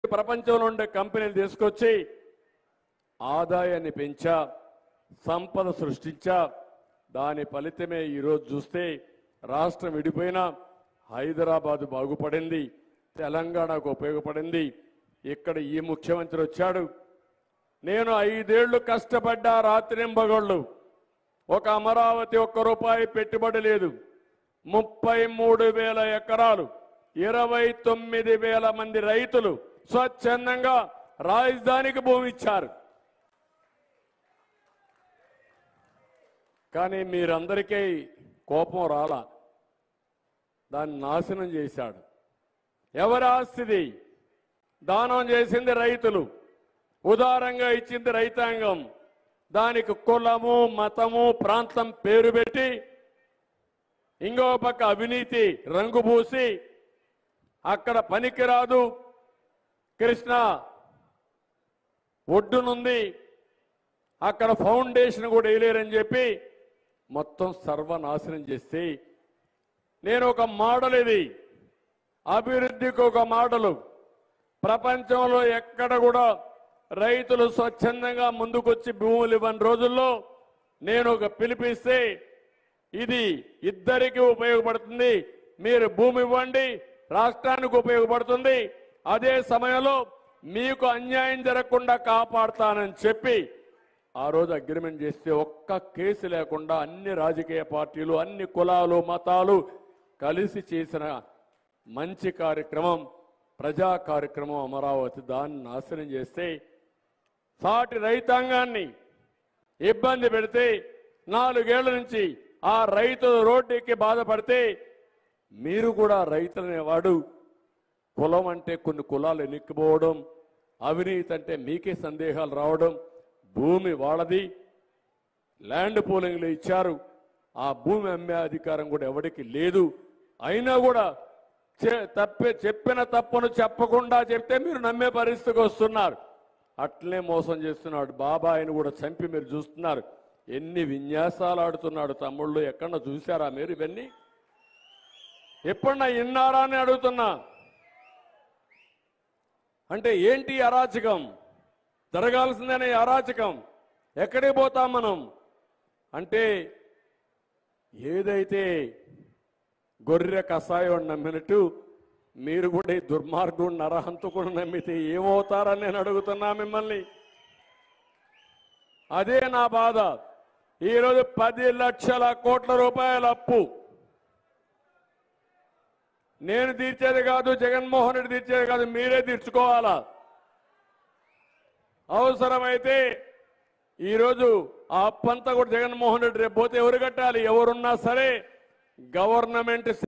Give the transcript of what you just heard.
ప్రపంచంలో ఉండే కంపెనీలు తీసుకొచ్చి ఆదాయాన్ని పెంచా సంపద సృష్టించా దాని ఫలితమే ఈరోజు చూస్తే రాష్ట్రం విడిపోయినా హైదరాబాద్ బాగుపడింది తెలంగాణకు ఉపయోగపడింది ఇక్కడ ఈ ముఖ్యమంత్రి వచ్చాడు నేను ఐదేళ్లు కష్టపడ్డా రాత్రింబగళ్ళు ఒక అమరావతి ఒక్క రూపాయి పెట్టుబడి లేదు ముప్పై మూడు వేల ఎకరాలు ఇరవై తొమ్మిది వేల మంది రైతులు స్వచ్ఛందంగా రాజధానికి భూమి ఇచ్చారు కానీ మీరందరికీ కోపం రాలా దాన్ని నాశనం చేశాడు ఎవరి ఆస్తిది దానం చేసింది రైతులు ఉదారంగా ఇచ్చింది రైతాంగం దానికి కులము మతము ప్రాంతం పేరు పెట్టి ఇంకో పక్క అవినీతి రంగు పూసి అక్కడ పనికిరాదు కృష్ణ ఒడ్డునుంది అక్కడ ఫౌండేషన్ కూడా వేయలేరని చెప్పి మొత్తం సర్వనాశనం చేస్తే నేను ఒక మోడల్ ఇది అభివృద్ధికి ఒక మోడలు ప్రపంచంలో ఎక్కడ కూడా రైతులు స్వచ్ఛందంగా ముందుకొచ్చి భూములు ఇవ్వని రోజుల్లో నేను ఒక పిలిపిస్తే ఇది ఇద్దరికి ఉపయోగపడుతుంది మీరు భూమి ఇవ్వండి రాష్ట్రానికి ఉపయోగపడుతుంది అదే సమయంలో మీకు అన్యాయం జరగకుండా కాపాడుతానని చెప్పి ఆ రోజు అగ్రిమెంట్ చేస్తే ఒక్క కేసు లేకుండా అన్ని రాజకీయ పార్టీలు అన్ని కులాలు మతాలు కలిసి చేసిన మంచి కార్యక్రమం ప్రజా కార్యక్రమం అమరావతి దాన్ని నాశనం చేస్తే సాటి రైతాంగాన్ని ఇబ్బంది పెడితే నాలుగేళ్ల నుంచి ఆ రైతులు రోడ్డు ఎక్కి బాధపడితే మీరు కూడా రైతులనేవాడు కులం అంటే కొన్ని కులాలు ఎన్నికపోవడం అవినీతి అంటే మీకే సందేహాలు రావడం భూమి వాళ్ళది ల్యాండ్ పూలింగ్లు ఇచ్చారు ఆ భూమి అమ్మే అధికారం కూడా ఎవరికి లేదు అయినా కూడా చె- తప్పే చెప్పిన తప్పును చెప్పకుండా చెప్తే మీరు నమ్మే పరిస్థితికి వస్తున్నారు అట్లే మోసం చేస్తున్నాడు బాబాయిని కూడా చంపి మీరు చూస్తున్నారు ఎన్ని విన్యాసాలు ఆడుతున్నాడు తమ్ముళ్ళు ఎక్కడన్నా చూశారా మీరు ఇవన్నీ ఎప్పుడన్నా విన్నారా అని అడుగుతున్నా అంటే ఏంటి ఈ అరాచకం జరగాల్సిందనే ఈ అరాచకం ఎక్కడికి పోతాం మనం అంటే ఏదైతే గొర్రె కషాయం నమ్మినట్టు మీరు కూడా ఈ దుర్మార్గుడు నరహంతకుడు నమ్మితే ఏమవుతారని నేను అడుగుతున్నా మిమ్మల్ని అదే నా బాధ ఈరోజు పది లక్షల కోట్ల రూపాయల అప్పు నేను తీర్చేది కాదు జగన్మోహన్ రెడ్డి తీర్చేది కాదు మీరే తీర్చుకోవాలా అవసరమైతే ఈరోజు ఆ అప్పంతా కూడా జగన్మోహన్ రెడ్డి రేపు పోతే ఎవరు కట్టాలి ఎవరున్నా సరే గవర్నమెంట్